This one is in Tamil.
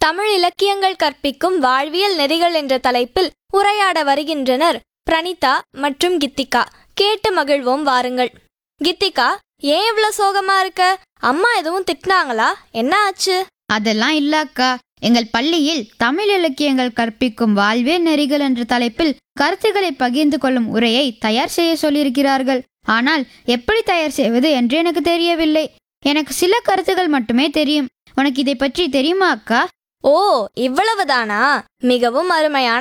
தமிழ் இலக்கியங்கள் கற்பிக்கும் வாழ்வியல் நெறிகள் என்ற தலைப்பில் உரையாட வருகின்றனர் பிரணிதா மற்றும் கித்திகா கேட்டு மகிழ்வோம் வாருங்கள் கித்திகா ஏன் இவ்வளவு சோகமா இருக்க அம்மா எதுவும் திட்டினாங்களா என்ன ஆச்சு அதெல்லாம் இல்ல அக்கா எங்கள் பள்ளியில் தமிழ் இலக்கியங்கள் கற்பிக்கும் வாழ்வே நெறிகள் என்ற தலைப்பில் கருத்துக்களை பகிர்ந்து கொள்ளும் உரையை தயார் செய்ய சொல்லியிருக்கிறார்கள் ஆனால் எப்படி தயார் செய்வது என்று எனக்கு தெரியவில்லை எனக்கு சில கருத்துகள் மட்டுமே தெரியும் உனக்கு இதை பற்றி தெரியுமா அக்கா ஓ இவ்வளவுதானா மிகவும் அருமையான